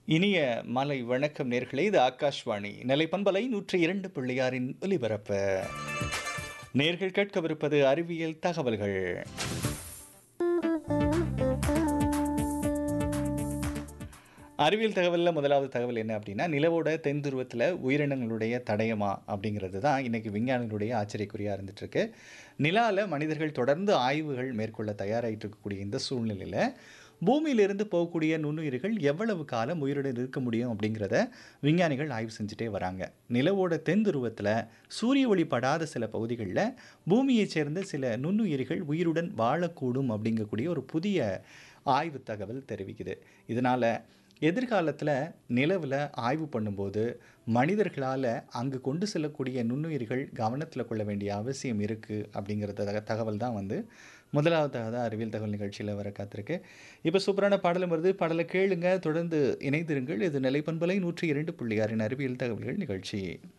இனிய மாலை வணக்கம் நேர்களே இது ஆகாஷ்வாணி நிலைப்பண்பலை நூற்றி இரண்டு பிள்ளையாரின் ஒலிபரப்பு நேர்கள் கேட்கவிருப்பது அறிவியல் தகவல்கள் அறிவியல் தகவலில் முதலாவது தகவல் என்ன அப்படின்னா நிலவோட தென் துருவத்தில் உயிரினங்களுடைய தடயமா அப்படிங்கிறது தான் இன்றைக்கி விஞ்ஞானிகளுடைய ஆச்சரியக்குறியாக இருந்துகிட்ருக்கு நிலாவில் மனிதர்கள் தொடர்ந்து ஆய்வுகள் மேற்கொள்ள தயாராகிட்டு இருக்கக்கூடிய இந்த சூழ்நிலையில் பூமியிலிருந்து போகக்கூடிய நுண்ணுயிர்கள் எவ்வளவு காலம் உயிருடன் இருக்க முடியும் அப்படிங்கிறத விஞ்ஞானிகள் ஆய்வு செஞ்சுட்டே வராங்க நிலவோட தென் துருவத்தில் சூரிய ஒளி படாத சில பகுதிகளில் பூமியைச் சேர்ந்த சில நுண்ணுயிர்கள் உயிருடன் வாழக்கூடும் அப்படிங்கக்கூடிய ஒரு புதிய ஆய்வு தகவல் தெரிவிக்குது இதனால் எதிர்காலத்தில் நிலவில் ஆய்வு பண்ணும்போது மனிதர்களால் அங்கு கொண்டு செல்லக்கூடிய நுண்ணுயிர்கள் கவனத்தில் கொள்ள வேண்டிய அவசியம் இருக்குது அப்படிங்கிறத தக- தகவல் தான் வந்து முதலாவதாக தான் அறிவியல் தகவல் நிகழ்ச்சியில் வர காத்திருக்கு இப்போ சூப்பரான பாடலும் வருது பாடலை கேளுங்க தொடர்ந்து இணைந்திருங்கள் இது நிலைப்பண்பலை நூற்றி இரண்டு புள்ளி ஆறின் அறிவியல் தகவல்கள் நிகழ்ச்சி